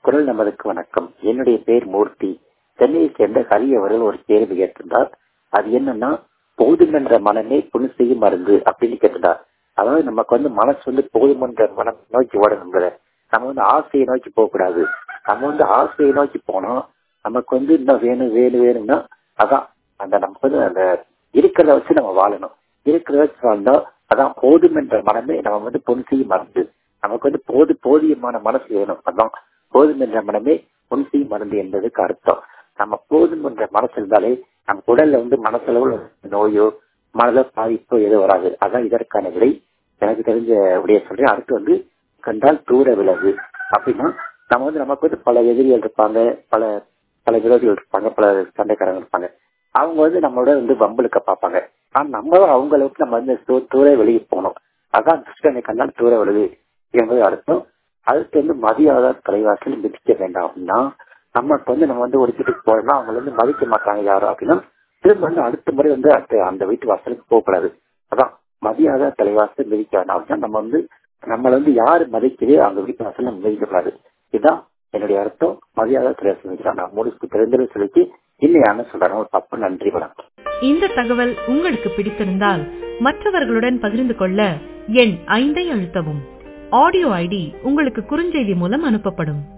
குரல் நமதுக்கு வணக்கம் என்னுடைய பேர் மூர்த்தி சென்னையை சேர்ந்த ஹரி அவர்கள் ஒரு கேள்வி கேட்டிருந்தார் அது என்னன்னா போதுமென்ற மனமே புண்ணு செய்யும் மருந்து அப்படின்னு கேட்டிருந்தார் அதாவது நமக்கு வந்து மனசு வந்து போதுமென்ற மனம் நோக்கி ஓடணும் நம்ம வந்து ஆசையை நோக்கி போக கூடாது நம்ம வந்து ஆசையை நோக்கி போனோம் நமக்கு வந்து இன்னும் வேணும் வேணும் வேணும்னா அதான் அந்த நமக்கு வந்து அந்த இருக்கிறத வச்சு நம்ம வாழணும் இருக்கிறத வச்சு வாழ்ந்தா அதான் போதும் என்ற மனமே நம்ம வந்து பொன் செய்யும் மருந்து நமக்கு வந்து போது போதியமான மனசு வேணும் அதான் போதும் என்ற மனமே பொன் செய்யும் மருந்து என்பதுக்கு அர்த்தம் நம்ம போதும் என்ற மனசு இருந்தாலே நம்ம உடல்ல வந்து மனசளவு நோயோ மனத பாதிப்போ எதுவும் வராது அதான் இதற்கான விடை எனக்கு தெரிஞ்ச விடைய சொல்றேன் அடுத்து வந்து கண்டால் தூர விலகு அப்படின்னா நம்ம வந்து நமக்கு வந்து பல எதிரிகள் இருப்பாங்க பல பல விரோதிகள் இருப்பாங்க பல சண்டைக்காரங்க இருப்பாங்க அவங்க வந்து நம்மளோட வந்து வம்புழுக்க பார்ப்பாங்க ஆனா நம்ம அவங்களுக்கு நம்ம வந்து தூர வெளியே போகணும் அதான் துஷ்டனை கண்டால் தூர விலகு என்பது அர்த்தம் அடுத்து வந்து மதியாத தலைவாசல் மிதிக்க வேண்டாம் அப்படின்னா நமக்கு வந்து நம்ம வந்து ஒரு வீட்டுக்கு போறோம்னா அவங்க வந்து மதிக்க மாட்டாங்க யாரும் அப்படின்னா திரும்ப வந்து அடுத்த முறை வந்து அடுத்த அந்த வீட்டு வாசலுக்கு போகக்கூடாது அதான் மதியாத தலைவாசல் மிதிக்க வேண்டாம் அப்படின்னா நம்ம வந்து நம்மள வந்து யாரு மதிக்குது அந்த வீட்டு வாசல் நம்ம மிதிக்கக்கூடாது இதுதான் என்னுடைய அர்த்தம் மதியாத தலைவாசல் மிதிக்கலாம் நான் முடிச்சுக்கு தெரிஞ்சது சொல்லிட்டு இல்லையான்னு சொல்றாங்க ஒரு தப்பு நன்றி வணக்கம் இந்த தகவல் உங்களுக்கு பிடித்திருந்தால் மற்றவர்களுடன் பகிர்ந்து கொள்ள எண் ஐந்தை அழுத்தவும் ஆடியோ ஐடி உங்களுக்கு குறுஞ்செய்தி மூலம் அனுப்பப்படும்